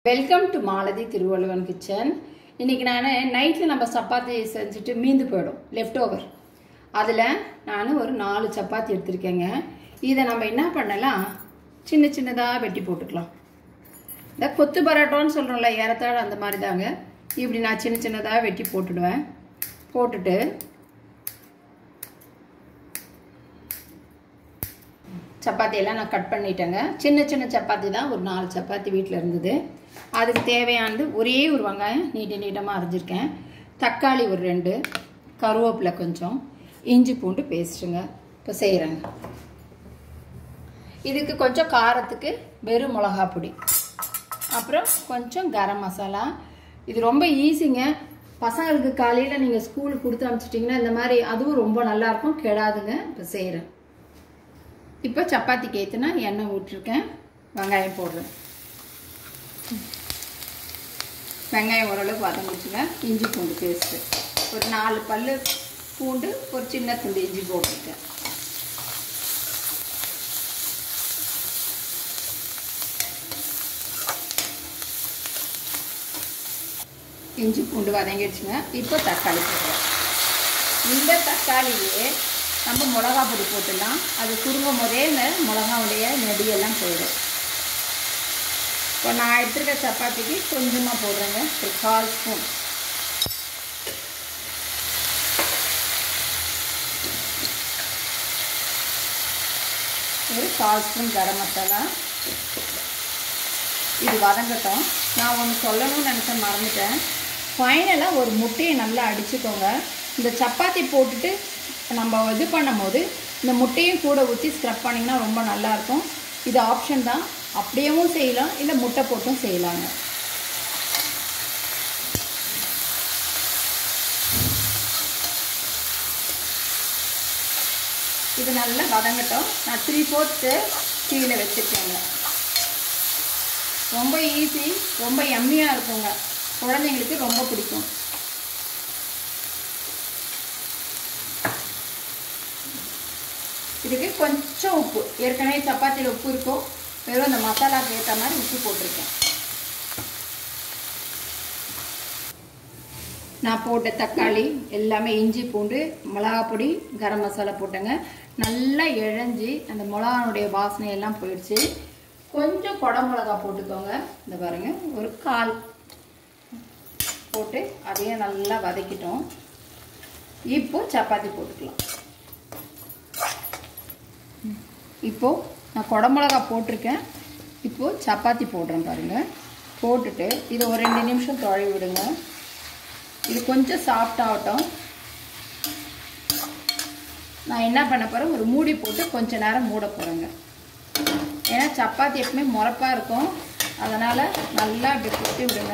welcome to Malathi Thiruvalluvan kitchen இன்னைக்கு நான் நைட்டில் நம்ம சப்பாத்தி செஞ்சுட்டு மீந்து போயிடும் லெஃப்ட் ஓவர் அதில் நான் ஒரு நாலு சப்பாத்தி எடுத்திருக்கேங்க இதை நம்ம என்ன பண்ணலாம் சின்ன சின்னதாக வெட்டி போட்டுக்கலாம் இந்த கொத்து பரோட்டான்னு சொல்கிறோம்ல ஏறத்தாழ அந்த மாதிரி தாங்க இப்படி நான் சின்ன சின்னதாக வெட்டி போட்டுடுவேன் போட்டுட்டு சப்பாத்தி எல்லாம் நான் கட் பண்ணிட்டேங்க சின்ன சின்ன சப்பாத்தி தான் ஒரு நாலு சப்பாத்தி வீட்டில் இருந்தது அதுக்கு தேவையானது ஒரே ஒரு வெங்காயம் நீட்ட நீட்டமாக அரைஞ்சிருக்கேன் தக்காளி ஒரு ரெண்டு கருவேப்பிலை கொஞ்சம் இஞ்சி பூண்டு பேஸ்ட்டுங்க இப்போ செய்கிறேங்க இதுக்கு கொஞ்சம் காரத்துக்கு வெறும் மிளகா பொடி அப்புறம் கொஞ்சம் கரம் மசாலா இது ரொம்ப ஈஸிங்க பசங்களுக்கு காலையில் நீங்கள் ஸ்கூலுக்கு கொடுத்து அனுப்பிச்சிட்டிங்கன்னா இந்த மாதிரி அதுவும் ரொம்ப நல்லாயிருக்கும் கெடாதுங்க இப்போ செய்கிறேன் இப்போ சப்பாத்திக்கு ஏற்றுனா எண்ணெய் விட்டுருக்கேன் வெங்காயம் போடுறேன் வெங்காயம் ஓரளவுக்கு வதங்கிச்சுங்க இஞ்சி பூண்டு பேஸ்ட்டு ஒரு நாலு பல் பூண்டு ஒரு சின்ன துண்டு இஞ்சி போட்டுருக்கேன் இஞ்சி பூண்டு வதங்கிடுச்சுங்க இப்போ தக்காளி போடுறேன் இந்த தக்காளியே நம்ம மிளகா பொடி போட்டுடலாம் அது சுருங்கும் போதே இந்த மிளகாவுடைய நெடியெல்லாம் போயிடும் இப்போ நான் எடுத்துருக்க சப்பாத்திக்கு கொஞ்சமாக போடுறேங்க ஒரு கால் ஸ்பூன் ஒரு கால் ஸ்பூன் கரம் மசாலா இது வதங்கட்டும் நான் ஒன்று சொல்லணும்னு நினச்சேன் மறந்துட்டேன் ஃபைனலாக ஒரு முட்டையை நல்லா அடிச்சுக்கோங்க இந்த சப்பாத்தி போட்டுட்டு நம்ம இது பண்ணும் போது இந்த முட்டையும் கூட ஊற்றி ஸ்க்ரப் பண்ணிங்கன்னா ரொம்ப நல்லாயிருக்கும் இது ஆப்ஷன் தான் அப்படியேவும் செய்யலாம் இல்லை முட்டை போட்டும் செய்யலாங்க இது நல்லா வதங்கட்டும் நான் த்ரீ ஃபோர்த்து கீழே வச்சுருக்கேங்க ரொம்ப ஈஸி ரொம்ப எம்மியாக இருக்குங்க குழந்தைங்களுக்கு ரொம்ப பிடிக்கும் இதுக்கு கொஞ்சம் உப்பு ஏற்கனவே சப்பாத்தியில் உப்பு இருக்கும் வெறும் அந்த மசாலாவுக்கு ஏற்ற மாதிரி உப்பு போட்டிருக்கேன் நான் போட்ட தக்காளி எல்லாமே இஞ்சி பூண்டு மிளகா பொடி கரம் மசாலா போட்டேங்க நல்லா இழஞ்சி அந்த மிளகானுடைய வாசனை எல்லாம் போயிடுச்சு கொஞ்சம் குட மிளகா போட்டுக்கோங்க இந்த பாருங்க ஒரு கால் போட்டு அதையும் நல்லா வதக்கிட்டோம் இப்போ சப்பாத்தி போட்டுக்கலாம் இப்போ நான் குடமிளகா போட்டிருக்கேன் இப்போ சப்பாத்தி போடுறேன் பாருங்க போட்டுட்டு இது ஒரு ரெண்டு நிமிஷம் தொழி விடுங்க இது கொஞ்சம் சாஃப்ட் ஆகட்டும் நான் என்ன பண்ண போகிறேன் ஒரு மூடி போட்டு கொஞ்ச நேரம் மூட போகிறேங்க ஏன்னா சப்பாத்தி எப்பவுமே முறப்பாக இருக்கும் அதனால் நல்லா இப்படி கொட்டி விடுங்க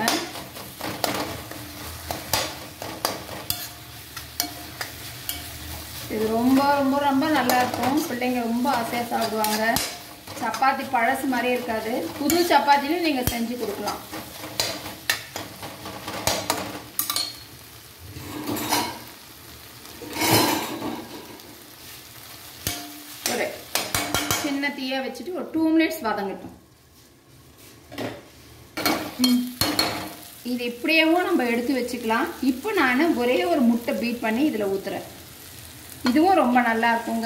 இது ரொம்ப ரொம்ப ரொம்ப நல்லா இருக்கும் பிள்ளைங்க ரொம்ப ஆசையாக சாப்பிடுவாங்க சப்பாத்தி பழசு மாதிரியே இருக்காது புது சப்பாத்திலையும் நீங்கள் செஞ்சு கொடுக்கலாம் ஒரு சின்ன தீயை வச்சுட்டு ஒரு டூ மினிட்ஸ் வதங்கட்டும் இது இப்படியேவும் நம்ம எடுத்து வச்சுக்கலாம் இப்போ நான் ஒரே ஒரு முட்டை பீட் பண்ணி இதில் ஊற்றுறேன் இதுவும் ரொம்ப நல்லா இருக்குங்க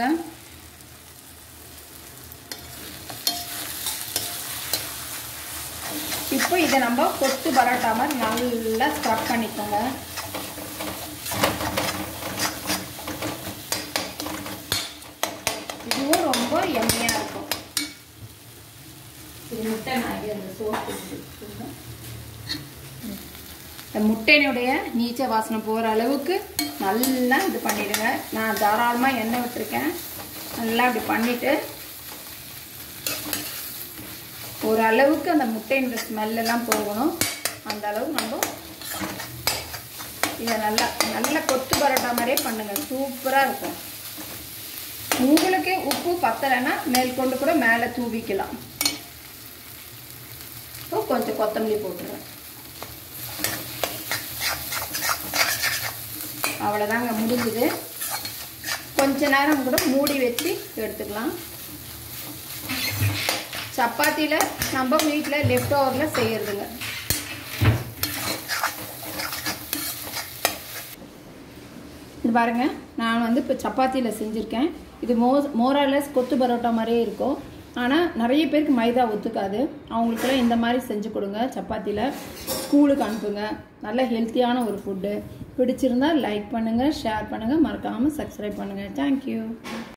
இப்போ இதை நம்ம கொத்து பரோட்டா மாதிரி நல்லா ஸ்க்ரப் பண்ணிக்கோங்க இதுவும் ரொம்ப எம்மையாக இருக்கும் இது முட்டை நான் அந்த சோப்பு இந்த முட்டையினுடைய நீச்ச வாசனை போகிற அளவுக்கு நல்லா இது பண்ணிடுங்க நான் தாராளமாக எண்ணெய் விட்டுருக்கேன் நல்லா இப்படி பண்ணிவிட்டு ஒரு அளவுக்கு அந்த முட்டையினுடைய ஸ்மெல்லாம் போகணும் அந்த அளவு நம்ம இதை நல்லா நல்ல கொத்து பரோட்டா மாதிரியே பண்ணுங்கள் சூப்பராக இருக்கும் உங்களுக்கு உப்பு பத்தலைன்னா மேற்கொண்டு கூட மேலே தூவிக்கலாம் இப்போ கொஞ்சம் கொத்தமல்லி போட்டுருவேன் அவ்வளோதாங்க முடிஞ்சுது கொஞ்ச நேரம் கூட மூடி வச்சு எடுத்துக்கலாம் சப்பாத்தியில் நம்ம வீட்டில் லெஃப்ட் ஓவரில் செய்யறதுங்க இது பாருங்கள் நான் வந்து இப்போ சப்பாத்தியில் செஞ்சுருக்கேன் இது மோ மோராலஸ் கொத்து பரோட்டா மாதிரியே இருக்கும் ஆனால் நிறைய பேருக்கு மைதா ஒத்துக்காது அவங்களுக்கெல்லாம் இந்த மாதிரி செஞ்சு கொடுங்க சப்பாத்தியில் ஸ்கூலுக்கு அனுப்புங்க நல்ல ஹெல்த்தியான ஒரு ஃபுட்டு பிடிச்சிருந்தா லைக் பண்ணுங்கள் ஷேர் பண்ணுங்கள் மறக்காமல் சப்ஸ்கிரைப் பண்ணுங்கள் தேங்க்யூ